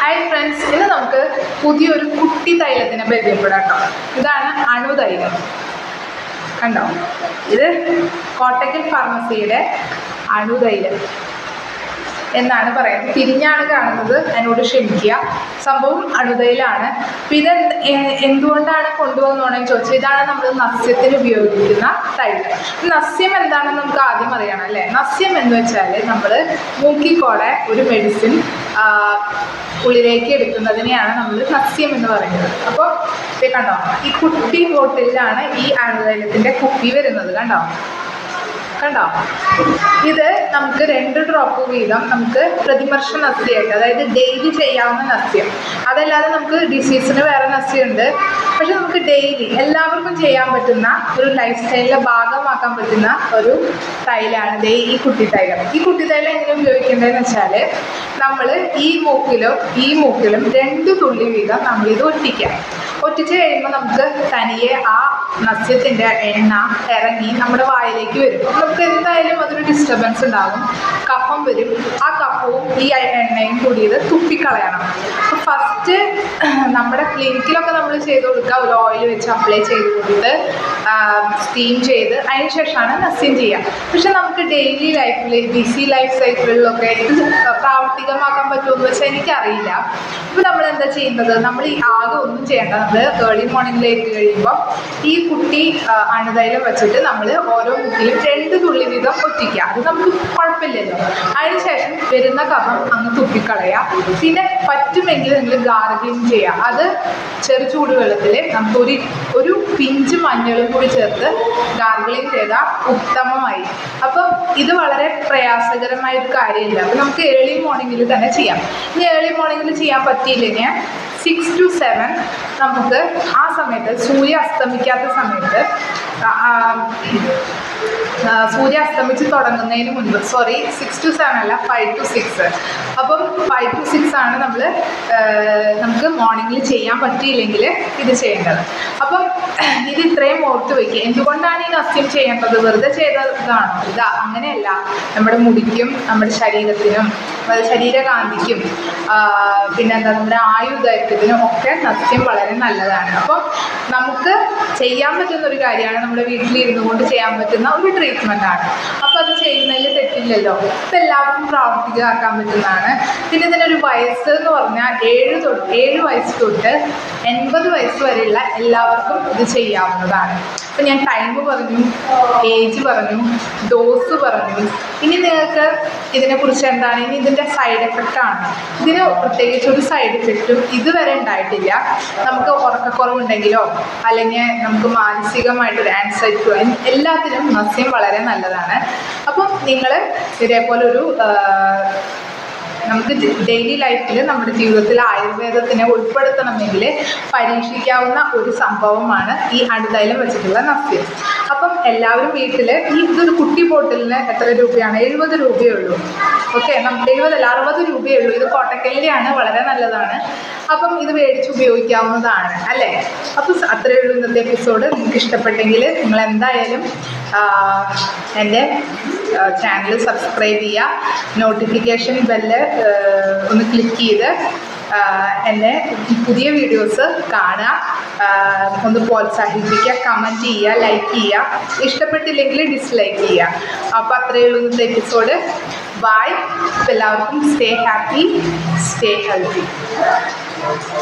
hi friends ഇന്ന് നമുക്ക് പുതിയൊരു കുട്ടി തൈലത്തിനെ പരിചയപ്പെടാം കേട്ടോ ഇതാണ് അണുതൈലം കണ്ടോ ഇത് കോട്ടക്കൽ ഫാർമസിയുടെ അണുതൈലം എന്നാണ് പറയുന്നത് തിരിഞ്ഞാണ് കാണുന്നത് എന്നോട് ക്ഷമിക്കുക സംഭവം അണുതയിലാണ് പിന്നെ ഇത് എ- എന്തുകൊണ്ടാണ് കൊണ്ടുവന്നോണെന്ന് ചോദിച്ചാൽ ഇതാണ് നമ്മൾ നസ്യത്തിന് ഉപയോഗിക്കുന്ന തൈലം നസ്യം എന്താണെന്ന് നമുക്ക് ആദ്യം അറിയണം അല്ലേ നസ്യം എന്ന് വെച്ചാൽ നമ്മൾ മൂക്കിക്കോടെ ഒരു മെഡിസിൻ ഉള്ളിലേക്ക് എടുക്കുന്നതിനെയാണ് നമ്മൾ നസ്യം എന്ന് പറയുന്നത് അപ്പോൾ ഇത് കണ്ടോ ഈ കുട്ടി ബോട്ടിലാണ് ഈ അണുതൈലത്തിൻ്റെ കുപ്പി വരുന്നത് കണ്ടോ കണ്ടോ ഇത് നമുക്ക് രണ്ട് ഡ്രോപ്പ് വീതം നമുക്ക് പ്രതിവർഷ നസ്യമായിട്ട് അതായത് ഡെയിലി ചെയ്യാവുന്ന നസ്യം അതല്ലാതെ നമുക്ക് ഡിസീസിന് വേറെ നസ്യമുണ്ട് പക്ഷെ നമുക്ക് ഡെയിലി എല്ലാവർക്കും ചെയ്യാൻ പറ്റുന്ന ഒരു ലൈഫ് സ്റ്റൈലിലെ ഭാഗമാക്കാൻ പറ്റുന്ന ഒരു തൈലാണ് ദേ ഈ കുട്ടി തൈലം ഈ കുട്ടി തൈലം എങ്ങനെ ഉപയോഗിക്കേണ്ടതെന്ന് വെച്ചാൽ നമ്മൾ ഈ മൂക്കിലും ഈ മൂക്കിലും രണ്ട് തുള്ളി വീതം നമ്മളിത് ഒറ്റിക്കാം ഒറ്റിച്ച് കഴിയുമ്പോൾ നമുക്ക് തനിയെ ആ നസ്യത്തിൻ്റെ എണ്ണ ഇറങ്ങി നമ്മുടെ വായിലേക്ക് വരും നമുക്ക് എന്തായാലും അതൊരു ഡിസ്റ്റർബൻസ് ഉണ്ടാകും കഫം വരും ആ കഫവും ഈ എണ്ണയും കൂടി ഇത് തുപ്പിക്കളയണം അപ്പോൾ ഫസ്റ്റ് നമ്മുടെ ക്ലിനിക്കിലൊക്കെ നമ്മൾ ചെയ്ത് കൊടുക്കുക ഒരു ഓയിൽ വെച്ച് അപ്ലൈ ചെയ്ത് കൊടുത്ത് സ്റ്റീം ചെയ്ത് അതിന് ശേഷമാണ് നസ്യം ചെയ്യുക പക്ഷെ നമുക്ക് ഡെയിലി ലൈഫിൽ ബിസി ലൈഫ് സൈക്കിളിലൊക്കെ ഇത് പ്രാവർത്തികമാക്കാൻ പറ്റുമെന്ന് വെച്ചാൽ എനിക്കറിയില്ല ഇപ്പോൾ നമ്മൾ എന്താ ചെയ്യുന്നത് നമ്മൾ ഈ ആകെ ഒന്നും ചെയ്യേണ്ട നമ്മൾ ഏർലി മോർണിംഗിലേക്ക് കഴിയുമ്പോൾ ഈ കുട്ടി ആ, അണുതൈലം വെച്ചിട്ട് നമ്മൾ ഓരോ മുക്കിലും രണ്ട് തുള്ളി വീതം ഒറ്റിക്കുക അത് നമുക്ക് കുഴപ്പമില്ലല്ലോ അതിനുശേഷം വരുന്ന കഫം അങ്ങ് തുപ്പിക്കളയുക പിന്നെ പറ്റുമെങ്കിൽ നിങ്ങൾ ഗാർഗിളിങ് ചെയ്യുക അത് ചെറു ചൂടുവെള്ളത്തിൽ നമുക്ക് ഒരു ഒരു പിഞ്ച് മഞ്ഞളും കൂടി ചേർത്ത് ഗാർഗിളിങ് ചെയ്താൽ ഉത്തമമായി അപ്പം ഇത് വളരെ പ്രയാസകരമായ ഒരു കാര്യമില്ല അപ്പം നമുക്ക് ഏർലി മോർണിംഗിൽ തന്നെ ചെയ്യാം ഇനി ഏർലി മോർണിംഗിൽ ചെയ്യാൻ പറ്റിയില്ലെങ്കിൽ സിക്സ് ടു സെവൻ നമുക്ക് ആ സമയത്ത് സൂര്യ അസ്തമിക്കാത്ത സമയത്ത് ആ, ആ, ആ, സൂര്യ അസ്തമിച്ച് തുടങ്ങുന്നതിന് മുൻപ് സോറി സിക്സ് ടു സെവൻ അല്ല ഫൈവ് ടു സിക്സ് അപ്പം ഫൈവ് ടു സിക്സ് ആണ് നമ്മൾ നമുക്ക് മോർണിംഗിൽ ചെയ്യാൻ പറ്റിയില്ലെങ്കിൽ ഇത് ചെയ്യേണ്ടത് അപ്പം ഇത് ഇത്രയും ഓർത്ത് വയ്ക്കുക എന്തുകൊണ്ടാണ് ഈ നസ്യം ചെയ്യേണ്ടത് വെറുതെ ചെയ്തതാണോ ഇതാ അങ്ങനെയല്ല നമ്മുടെ മുടിക്കും നമ്മുടെ ശരീരത്തിനും അത് ശരീരകാന്തിക്കും ആ, പിന്നെന്താ നമ്മുടെ ആയുർദൈർഘ്യത്തിനും ഒക്കെ നസ്യം വളരെ നല്ലതാണ് അപ്പം നമുക്ക് ചെയ്യാൻ പറ്റുന്ന ഒരു കാര്യമാണ് നമ്മുടെ വീട്ടിലിരുന്നു കൊണ്ട് ചെയ്യാൻ പറ്റുന്ന ഒരു ട്രീറ്റ്മെൻ്റ് ആണ് അപ്പോൾ അത് ചെയ്യുന്നതിൽ തെറ്റില്ലല്ലോ ഇപ്പം എല്ലാവർക്കും പ്രാവർത്തികമാക്കാൻ പറ്റുന്നതാണ് പിന്നെ ഇതിനൊരു വയസ്സ് എന്ന് പറഞ്ഞാൽ ഏഴ് തൊട്ട് ഏഴ് വയസ്സ് തൊട്ട് എൺപത് വയസ്സ് വരെയുള്ള എല്ലാവർക്കും ഇത് ചെയ്യാവുന്നതാണ് ഇപ്പം ഞാൻ ടൈം പറഞ്ഞു ഏജ് പറഞ്ഞു ഡോസ് പറഞ്ഞു ഇനി നിങ്ങൾക്ക് ഇതിനെക്കുറിച്ച് എന്താണ് ഇനി ഇതിൻ്റെ സൈഡ് എഫക്റ്റ് ആണ് ഇതിന് പ്രത്യേകിച്ച് ഒരു സൈഡ് എഫക്റ്റും ഇതുവരെ ഉണ്ടായിട്ടില്ല നമുക്ക് ഉറക്കക്കുറവുണ്ടെങ്കിലോ അല്ലെങ്കിൽ നമുക്ക് മാനസികമായിട്ടൊരു ആൻസൈറ്റിയോ എല്ലാത്തിനും നസ്യം വളരെ നല്ലതാണ് അപ്പം നിങ്ങൾ ഇതേപോലൊരു ആ, നമുക്ക് ഡെയിലി ലൈഫിൽ നമ്മുടെ ജീവിതത്തിൽ ആയുർവേദത്തിനെ ഉൾപ്പെടുത്തണമെങ്കിൽ പരീക്ഷിക്കാവുന്ന ഒരു സംഭവമാണ് ഈ അണുതൈലം വെച്ചിട്ടുള്ള നസ്യം അപ്പം എല്ലാവരും വീട്ടിൽ ഈ ഇതൊരു കുട്ടി ബോട്ടിലിന് എത്ര രൂപയാണ് എഴുപത് രൂപയേ ഉള്ളൂ ഓക്കെ നമുക്ക് എഴുപതല്ല അറുപത് രൂപയേ ഉള്ളൂ ഇത് കോട്ടക്കലിൻ്റെയാണ് വളരെ നല്ലതാണ് അപ്പം ഇത് മേടിച്ച് ഉപയോഗിക്കാവുന്നതാണ് അല്ലേ അപ്പം സ- അത്രയേ ഉള്ളൂ ഇന്നത്തെ എപ്പിസോഡ് നിങ്ങൾക്ക് ഇഷ്ടപ്പെട്ടെങ്കിൽ നിങ്ങൾ എന്തായാലും ആ, എൻ്റെ ചാനൽ സബ്സ്ക്രൈബ് ചെയ്യുക നോട്ടിഫിക്കേഷൻ ബെല്ല് ഒന്ന് ക്ലിക്ക് ചെയ്ത് ആ, എൻ്റെ പുതിയ വീഡിയോസ് കാണുക ആ, ഒന്ന് പ്രോത്സാഹിപ്പിക്കുക കമൻറ്റ് ചെയ്യുക ലൈക്ക് ചെയ്യുക ഇഷ്ടപ്പെട്ടില്ലെങ്കിൽ ഡിസ്ലൈക്ക് ചെയ്യുക അപ്പോൾ അത്രയേ ഉള്ളൂ ഇന്നത്തെ എപ്പിസോഡ് ബൈ എല്ലാവർക്കും സ്റ്റേ ഹാപ്പി സ്റ്റേ ഹെൽത്തി